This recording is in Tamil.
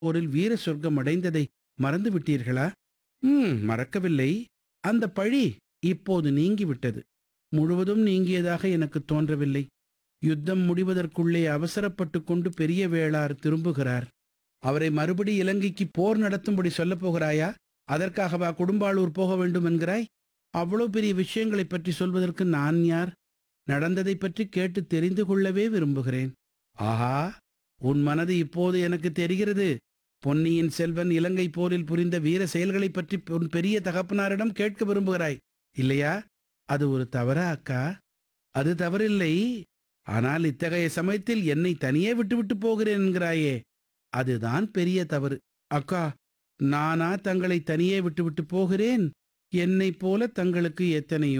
போரில் வீர சொர்க்கம் அடைந்ததை மறந்து விட்டீர்களா ம் மறக்கவில்லை அந்த பழி இப்போது நீங்கிவிட்டது முழுவதும் நீங்கியதாக எனக்கு தோன்றவில்லை யுத்தம் முடிவதற்குள்ளே அவசரப்பட்டு கொண்டு பெரிய வேளார் திரும்புகிறார் அவரை மறுபடி இலங்கைக்கு போர் நடத்தும்படி சொல்லப் போகிறாயா அதற்காகவா குடும்பாளூர் போக வேண்டும் என்கிறாய் அவ்வளவு பெரிய விஷயங்களைப் பற்றி சொல்வதற்கு நான் யார் நடந்ததைப் பற்றி கேட்டு தெரிந்து கொள்ளவே விரும்புகிறேன் ஆஹா உன் மனது இப்போது எனக்கு தெரிகிறது பொன்னியின் செல்வன் இலங்கை போரில் புரிந்த வீர செயல்களைப் பற்றி உன் பெரிய தகப்பனாரிடம் கேட்க விரும்புகிறாய் இல்லையா அது ஒரு தவறா அக்கா அது தவறில்லை ஆனால் இத்தகைய சமயத்தில் என்னை தனியே விட்டுவிட்டு போகிறேன் என்கிறாயே அதுதான் பெரிய தவறு அக்கா நானா தங்களை தனியே விட்டுவிட்டு போகிறேன் என்னைப் போல தங்களுக்கு எத்தனையோ